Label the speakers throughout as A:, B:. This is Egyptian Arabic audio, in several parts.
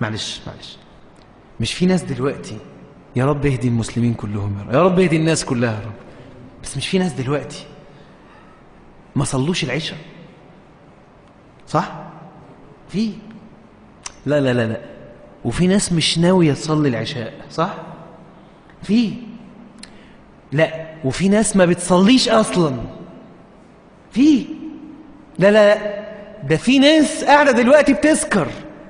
A: معلش معلش مش في ناس دلوقتي يا رب اهدي المسلمين كلهم يا رب, يا رب اهدي الناس كلها يا رب بس مش في ناس دلوقتي ما صلوش العشاء صح في لا لا لا لا وفي ناس مش ناوية تصلي العشاء صح في لا وفي ناس ما بتصليش أصلا في لا لا لا ده في ناس قاعدة دلوقتي بتسكر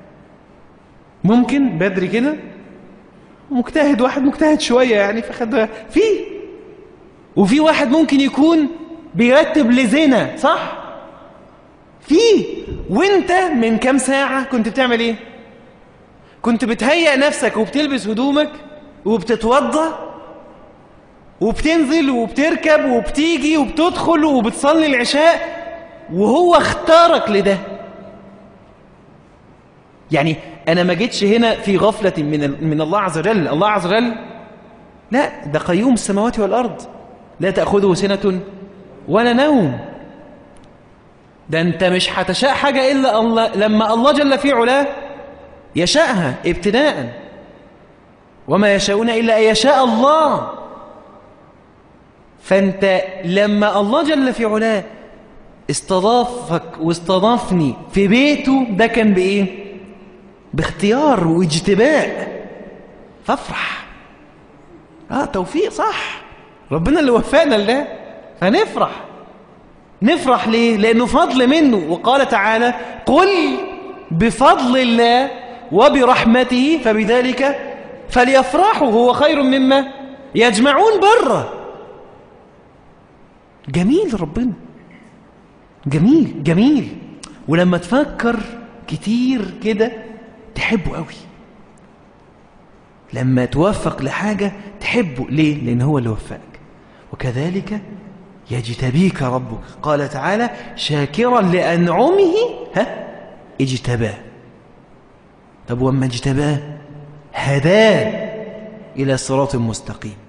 A: ممكن بدري كده مجتهد واحد مجتهد شوية يعني فخد في وفي واحد ممكن يكون بيرتب لزنا صح في وانت من كام ساعة كنت بتعمل ايه كنت بتهيئ نفسك وبتلبس هدومك وبتتوضى وبتنزل وبتركب وبتيجي وبتدخل وبتصلي العشاء وهو اختارك لده يعني أنا ما جيتش هنا في غفلة من, من الله عز وجل الله عز وجل لا ده قيوم السماوات والأرض لا تأخذه سنة ولا نوم ده أنت مش هتشاء حاجة إلا الله لما الله جل في علاه يشاءها ابتداء وما يشاءون إلا أن يشاء الله فأنت لما الله جل في علاه استضافك واستضافني في بيته ده كان بإيه باختيار واجتباء فافرح اه توفيق صح ربنا اللي وفقنا لده فنفرح نفرح ليه لأنه فضل منه وقال تعالى قل بفضل الله وبرحمته فبذلك فليفرحوا هو خير مما يجمعون بره جميل ربنا جميل جميل ولما تفكر كتير كده تحبه قوي لما توفق لحاجة تحبه ليه؟ لأن هو اللي وفقك وكذلك يجتبيك ربك قال تعالى شاكرا لأنعمه ها اجتباه طب وما اجتباه هداه إلى صراط مستقيم